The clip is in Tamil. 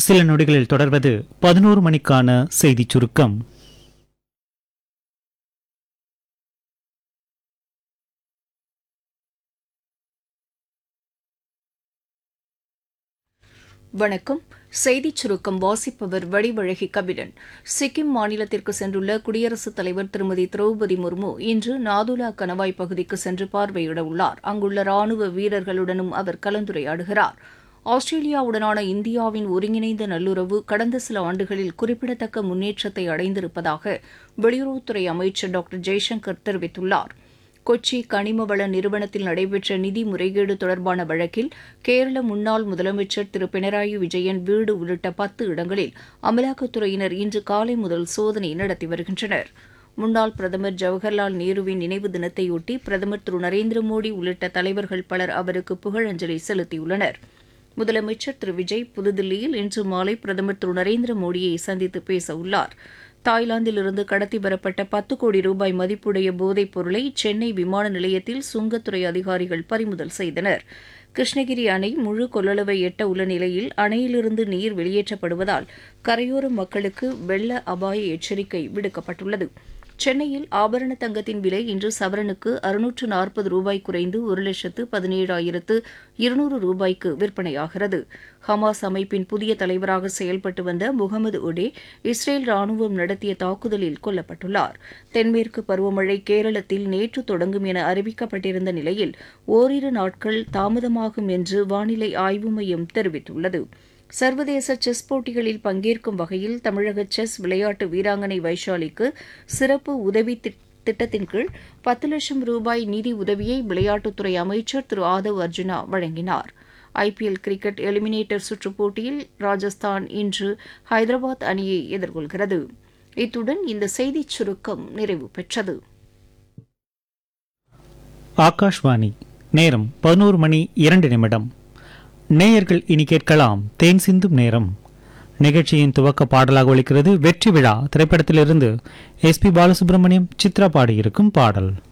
சில நொடிகளில் தொடர்வது பதினோரு மணிக்கான செய்திச் சுருக்கம் வணக்கம் செய்திச் சுருக்கம் வாசிப்பவர் வடிவழகி கபிலன் சிக்கிம் மாநிலத்திற்கு சென்றுள்ள குடியரசுத் தலைவர் திருமதி திரௌபதி முர்மு இன்று நாதுலா கணவாய் பகுதிக்கு சென்று பார்வையிட உள்ளார் அங்குள்ள ராணுவ வீரர்களுடனும் அவர் கலந்துரையாடுகிறார் ஆஸ்திரேலியாவுடனான இந்தியாவின் ஒருங்கிணைந்த நல்லுறவு கடந்த சில ஆண்டுகளில் குறிப்பிடத்தக்க முன்னேற்றத்தை அடைந்திருப்பதாக வெளியுறவுத்துறை அமைச்சர் டாக்டர் ஜெய்சங்கர் தெரிவித்துள்ளார் கொச்சி கனிம வள நிறுவனத்தில் நடைபெற்ற நிதி முறைகேடு தொடர்பான வழக்கில் கேரள முன்னாள் முதலமைச்சர் திரு பினராயி விஜயன் வீடு உள்ளிட்ட பத்து இடங்களில் அமலாக்கத்துறையினர் இன்று காலை முதல் சோதனை நடத்தி வருகின்றனர் முன்னாள் பிரதமர் ஜவஹர்லால் நேருவின் நினைவு தினத்தையொட்டி பிரதமர் திரு நரேந்திர மோடி உள்ளிட்ட தலைவர்கள் பலர் அவருக்கு புகழஞ்சலி செலுத்தியுள்ளனர் முதலமைச்சர் திரு விஜய் புதுதில்லியில் இன்று மாலை பிரதமர் திரு நரேந்திர மோடியை சந்தித்து பேச உள்ளார் தாய்லாந்திலிருந்து கடத்தி வரப்பட்ட பத்து கோடி ரூபாய் மதிப்புடைய போதைப் பொருளை சென்னை விமான நிலையத்தில் சுங்கத்துறை அதிகாரிகள் பறிமுதல் செய்தனர் கிருஷ்ணகிரி அணை முழு கொள்ளளவை எட்ட உள்ள நிலையில் அணையிலிருந்து நீர் வெளியேற்றப்படுவதால் கரையோர மக்களுக்கு வெள்ள அபாய எச்சரிக்கை விடுக்கப்பட்டுள்ளது சென்னையில் ஆபரண தங்கத்தின் விலை இன்று சவரனுக்கு அறுநூற்று நாற்பது ரூபாய் குறைந்து ஒரு லட்சத்து பதினேழாயிரத்து இருநூறு ரூபாய்க்கு விற்பனையாகிறது ஹமாஸ் அமைப்பின் புதிய தலைவராக செயல்பட்டு வந்த முகமது ஒடே இஸ்ரேல் ராணுவம் நடத்திய தாக்குதலில் கொல்லப்பட்டுள்ளார் தென்மேற்கு பருவமழை கேரளத்தில் நேற்று தொடங்கும் என அறிவிக்கப்பட்டிருந்த நிலையில் ஓரிரு நாட்கள் தாமதமாகும் என்று வானிலை ஆய்வு மையம் தெரிவித்துள்ளது சர்வதேச செஸ் போட்டிகளில் பங்கேற்கும் வகையில் தமிழக செஸ் விளையாட்டு வீராங்கனை வைஷாலிக்கு சிறப்பு உதவி திட்டத்தின் கீழ் பத்து லட்சம் ரூபாய் நிதி உதவியை விளையாட்டுத்துறை அமைச்சர் திரு ஆதவ் அர்ஜுனா வழங்கினார் ஐபிஎல் கிரிக்கெட் எலிமினேட்டர் சுற்றுப் போட்டியில் ராஜஸ்தான் இன்று ஹைதராபாத் அணியை எதிர்கொள்கிறது இத்துடன் இந்த செய்திச் சுருக்கம் நிறைவு பெற்றது ஆகாஷ்வாணி நேரம் பதினோரு மணி இரண்டு நிமிடம் நேயர்கள் இனி கேட்கலாம் தேன் சிந்தும் நேரம் நிகழ்ச்சியின் துவக்க பாடலாக ஒலிக்கிறது வெற்றி விழா திரைப்படத்திலிருந்து எஸ் பி பாலசுப்ரமணியம் சித்ரா பாடியிருக்கும் பாடல்